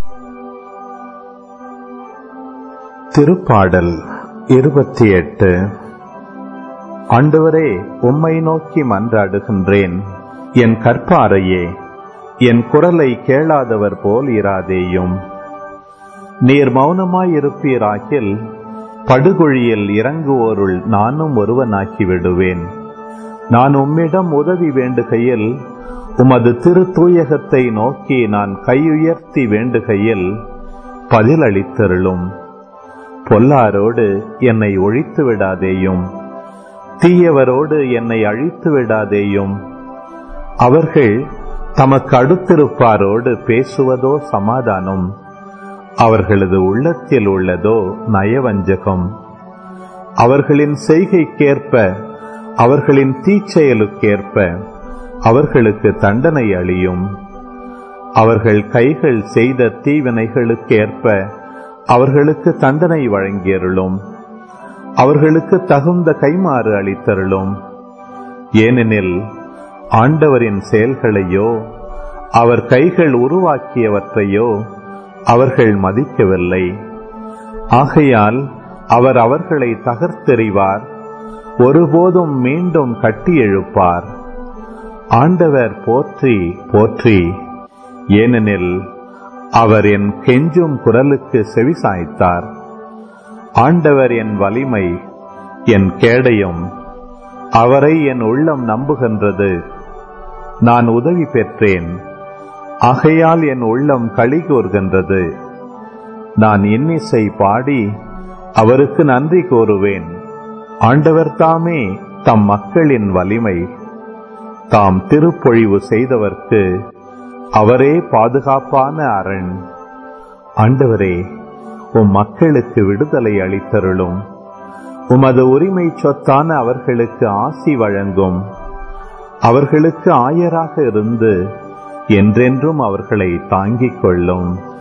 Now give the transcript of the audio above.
திருப்பாடல் இருபத்தி எட்டு ஆண்டவரே உம்மை நோக்கி மன்றாடுகின்றேன் என் கற்பாரையே என் குரலை கேளாதவர் போல் இராதேயும் நீர் மௌனமாயிருப்பீராகில் படுகுழியில் இறங்குவோருள் நானும் ஒருவனாக்கி விடுவேன் நான் உம்மிடம் உதவி வேண்டுகையில் உமது திருத்தூயகத்தை நோக்கி நான் கையுயர்த்தி வேண்டுகையில் பதிலளித்தருளும் பொல்லாரோடு என்னை ஒழித்து விடாதேயும் தீயவரோடு என்னை அழித்து விடாதேயும் அவர்கள் தமக்கு அடுத்திருப்பாரோடு பேசுவதோ சமாதானம் அவர்களது உள்ளத்தில் உள்ளதோ நயவஞ்சகம் அவர்களின் செய்கைக்கேற்ப அவர்களின் தீச்செயலுக்கேற்ப அவர்களுக்கு தண்டனை அளியும் அவர்கள் கைகள் செய்த தீவினைகளுக்கேற்ப அவர்களுக்கு தண்டனை வழங்கியருளும் அவர்களுக்கு தகுந்த கைமாறு அளித்தருளும் ஏனெனில் ஆண்டவரின் செயல்களையோ அவர் கைகள் உருவாக்கியவற்றையோ அவர்கள் மதிக்கவில்லை ஆகையால் அவர் அவர்களை தகர்த்தெறிவார் ஒருபோதும் மீண்டும் கட்டி எழுப்பார் ஆண்டவர் போற்றி போற்றி ஏனெனில் அவர் என் கெஞ்சும் குரலுக்கு செவிசாய்த்தார் ஆண்டவர் என் வலிமை என் கேடயம் அவரை என் உள்ளம் நம்புகின்றது நான் உதவி பெற்றேன் ஆகையால் என் உள்ளம் களி கூறுகின்றது நான் இன்னிசை பாடி அவருக்கு நன்றி கூறுவேன் ஆண்டவர் தாமே தம் மக்களின் வலிமை தாம் திருப்பொழிவு செய்தவர்க்கு அவரே பாதுகாப்பான அரண் ஆண்டவரே உம் மக்களுக்கு விடுதலை அளித்தருளும் உமது உரிமை சொத்தான அவர்களுக்கு ஆசி வழங்கும் அவர்களுக்கு ஆயராக இருந்து என்றென்றும் அவர்களை தாங்கிக் கொள்ளும்